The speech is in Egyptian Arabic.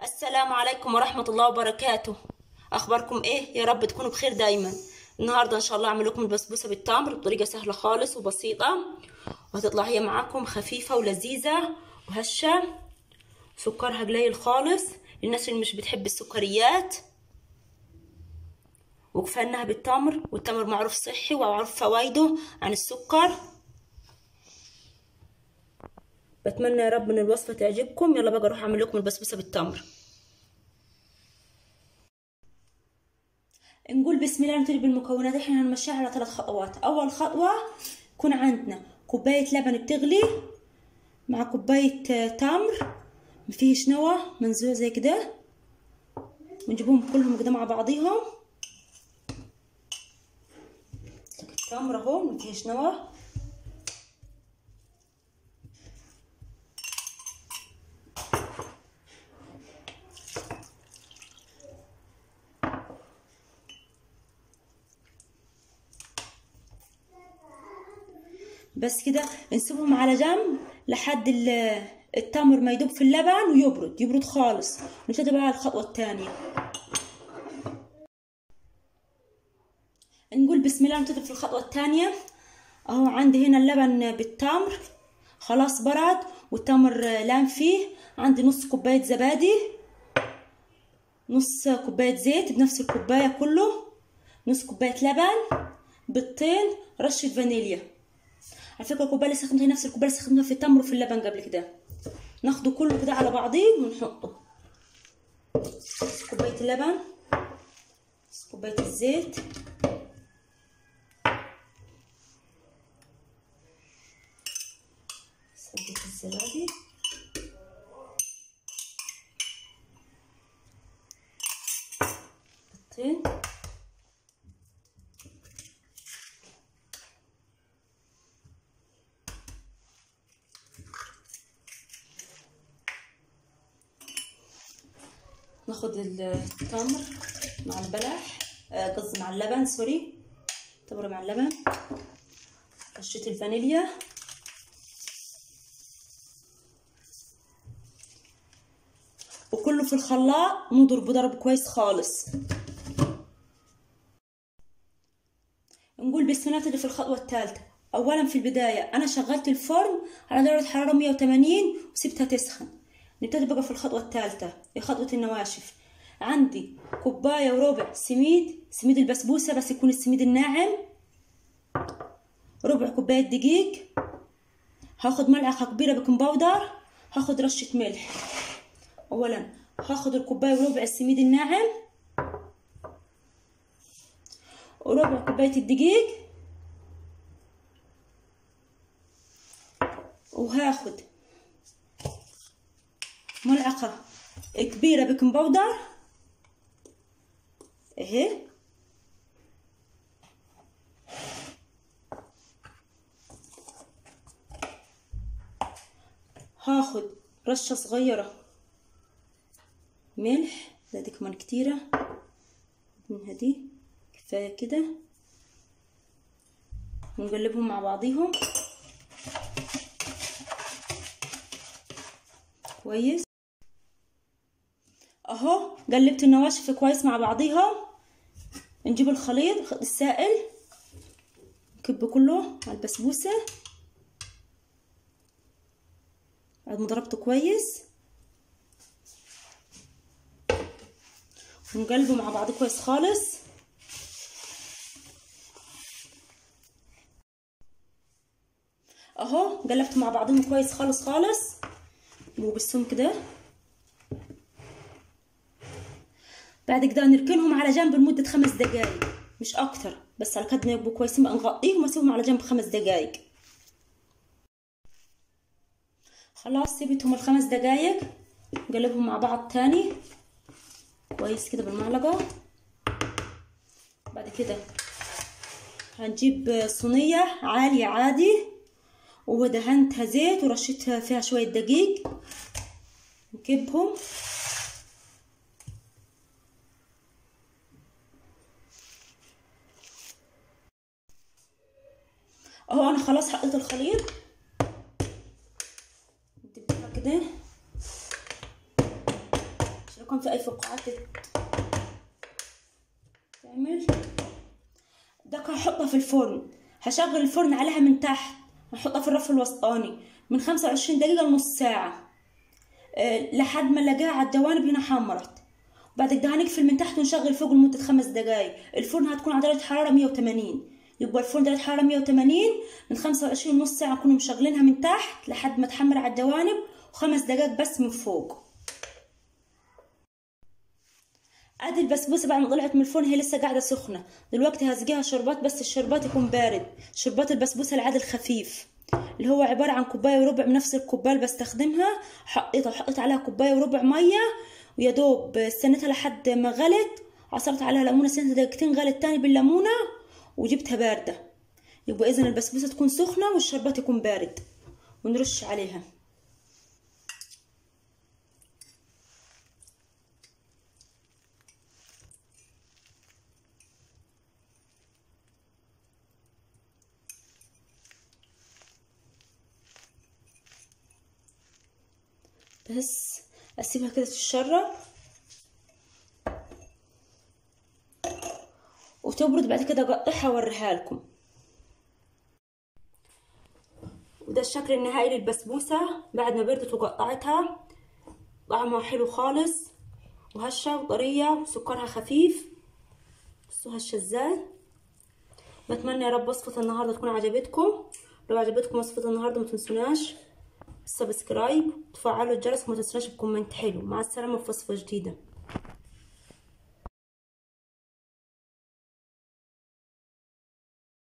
السلام عليكم ورحمة الله وبركاته أخباركم إيه؟ يا رب تكونوا بخير دايما النهاردة إن شاء الله أعمل لكم البسبوسة بالتمر بطريقة سهلة خالص وبسيطة وهتطلع هي معاكم خفيفة ولذيذة وهشة سكرها قليل خالص للناس اللي مش بتحب السكريات وكفاية إنها بالتمر والتمر معروف صحي ومعروف فوائده عن السكر بتمنى يا رب ان الوصفه تعجبكم يلا بقى اروح اعمل لكم البسبوسه بالتمر نقول بسم الله نبتدي بالمكونات احنا هنمشيها على ثلاث خطوات اول خطوه يكون عندنا كوبايه لبن بتغلي مع كوبايه تمر مفيش نوى منزوع زي كده ونجيبهم كلهم كده مع بعضيهم التمر اهو مفيش نوى بس كده نسيبهم على جنب لحد التمر ما يدوب في اللبن ويبرد يبرد خالص نبتدي بقى الخطوة التانية نقول بسم الله نبتدي في الخطوة التانية اهو عندي هنا اللبن بالتمر خلاص برد والتمر لام فيه عندي نص كوباية زبادي نص كوباية زيت بنفس الكوباية كله نص كوباية لبن بيضتين رشة فانيليا على فكره الكوبايه اللي استخدمتها نفس الكوبايه اللي استخدمتها في التمر وفي اللبن قبل كده ناخده كله كده على بعضيه ونحطه كوبايه اللبن كوبايه الزيت سبت الزبادي بيضتين ناخد التمر مع البلح قصدي مع اللبن سوري تمر مع اللبن رشة الفانيليا وكله في الخلاط نضرب ضرب كويس خالص نقول بسم الله في الخطوة الثالثة أولا في البداية أنا شغلت الفرن على درجة حرارة 180 وسبتها تسخن نبتدي بقى في الخطوة الثالثة هي خطوة النواشف عندي كوباية وربع سميد سميد البسبوسة بس يكون السميد الناعم ربع كوباية دقيق هاخد ملعقة كبيرة بيكنج باودر هاخد رشة ملح أولا هاخد الكوباية وربع السميد الناعم وربع كوباية الدقيق وهاخد ملعقة كبيرة بيكنج باودر اهي هاخد رشة صغيرة ملح لا دي كمان كتيرة منها دي كفاية كده ونقلبهم مع بعضيهم كويس اهو قلبت النواشف كويس مع بعضيها نجيب الخليط السائل نكب كله على البسبوسة بعد ما ضربته كويس ونقلبه مع بعض كويس خالص اهو قلبته مع بعضهم كويس خالص خالص وبالسمك ده بعد كده نركنهم على جنب لمدة خمس دقايق مش أكتر بس على قد ما يبقوا كويسين بقى نغطيهم واسيبهم على جنب خمس دقايق خلاص سيبتهم الخمس دقايق نقلبهم مع بعض تاني كويس كده بالمعلقة بعد كده هنجيب صينية عالية عادي ودهنتها زيت ورشيتها فيها شوية دقيق نكبهم اهو انا خلاص حطيت الخليط كده كان في اي فقاعات تعمل ده هحطها في الفرن هشغل الفرن عليها من تحت هحطها في الرف الوسطاني من خمسة وعشرين دقيقة لنص ساعة أه لحد ما نلاقيها على الجوانب هنا حمرت بعد كده هنقفل من تحت ونشغل فوق لمدة خمس دقايق الفرن هتكون على درجة حرارة مية وتمانين يبقى الفرن درجة حرارة مية وتمانين من خمسة وعشرين نص ساعة نكونوا مشغلينها من تحت لحد ما تحمر على الجوانب وخمس دقايق بس من فوق ادي البسبوسه بعد ما طلعت من الفرن هي لسه قاعده سخنه دلوقتي هسقيها شربات بس الشربات يكون بارد شربات البسبوسه العادي الخفيف اللي هو عباره عن كوبايه وربع من نفس الكوبايه اللي بستخدمها حطيتها وحطيت عليها كوبايه وربع ميه ويا دوب استنيتها لحد ما غلت عصرت عليها ليمونه استنيتها دقيقتين غلت تاني بالليمونه وجبتها بارده يبقى اذا البسبوسه تكون سخنه والشربات يكون بارد ونرش عليها بس اسيبها كده تتشرب وتبرد بعد كده اقطعها واوريها لكم وده الشكل النهائي للبسبوسه بعد ما بردت وقطعتها طعمها حلو خالص وهشه وطريه وسكرها خفيف بصوا هشه ازاي بتمنى يا رب وصفه النهارده تكون عجبتكم لو عجبتكم وصفه النهارده ما تنسوناش السبسكرايب وتفعلوا الجرس وما تنسوناش بكومنت حلو مع السلامه في وصفه جديده